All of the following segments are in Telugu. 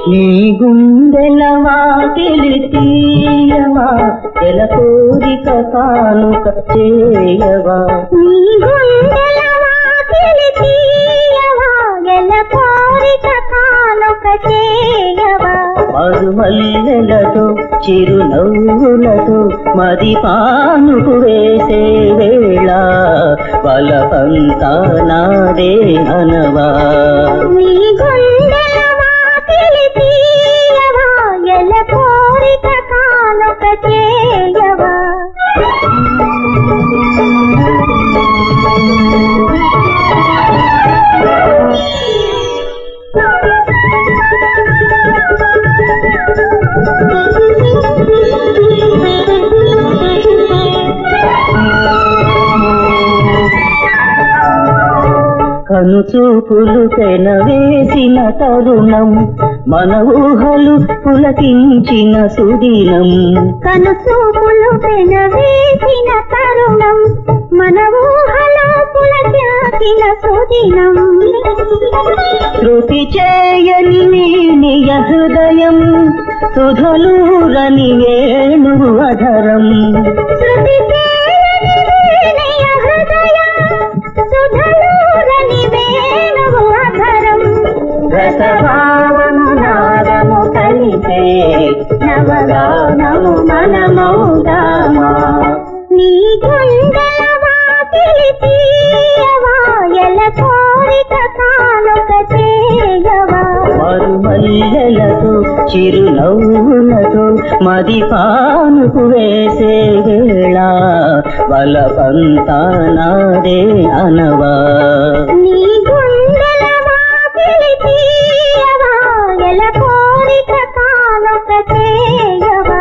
నీ గుండెల వాకిలి తీయవా ఎల కోరిక కానుక చేయవా నీ గుండెల వాకిలి తీయవా ఎల కోరిక కానుక చేయవా మరుమల్లెలతో చిరునవ్వులతో మది పానుకు వేసే వేళ బలపంతా నాదే అనవా నీ గుండెల వాకిలి తీయవా ఎల కోరిక కానుక చేయవా కనుచూపులు పెనవేసిన తరుణం మన ఊహలు పులకించిన సుదినం కనుసూపులు పెనవేసిన తరుణం మన ఊహలో పులకిన సుదినం శృతి చేయని నీనియ హృదయం సుధలూరని వేణు అధరం శృతి చేయని వీణయ హృదయం సుధలూరని వేణువు అధరం రసభావము నాదము కలిసే నవగానము మనమౌదామా నీ గుండెల వాకిలి తీయవా ఎల కోరిక కానుక చేయవా మరుమల్లెలతో చిరునవ్వులతో మది పానుకు వేసే వేళ బలపంతా నాదే అనవా నీ గుండెల వాకిలి తీయవా ఎల కోరిక కానుక చేయవా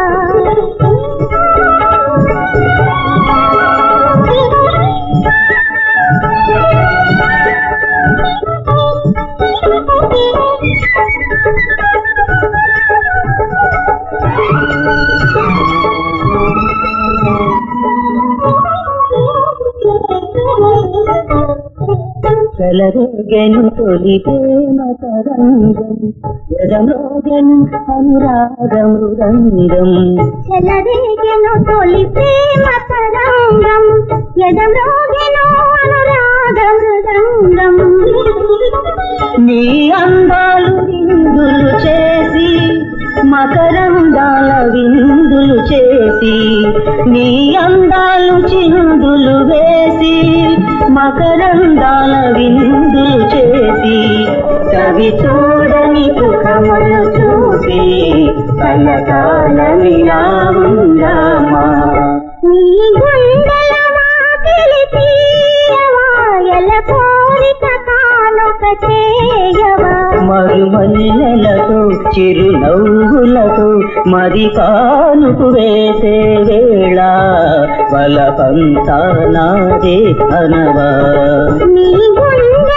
చెలరేగెను తొలి ప్రేమ తరంగం ఎదమోగెను అనురాగ మృదంగం చెలరేగెను తొలి ప్రేమ తరంగం ఎదమ్రోగెను అనురాగ మృదంగం నీ అందాలు విందులు చేసి మకరందాల విందులు చేసి నీ అందాలు చిందులు వేసి మకరందాల విందులు చేసి కవి చూడని సుఖములు చూసి కలకాలమిలా ఉందామా నీ గుండెల వాకిలి తీయవా ఎల కోరిక కానుక చేయవా మరుమల్లెలతో చిరునవ్వులతో మరి కానుకు వేసే వేళ బలపంతా నాదే అనవా నీ గుండెల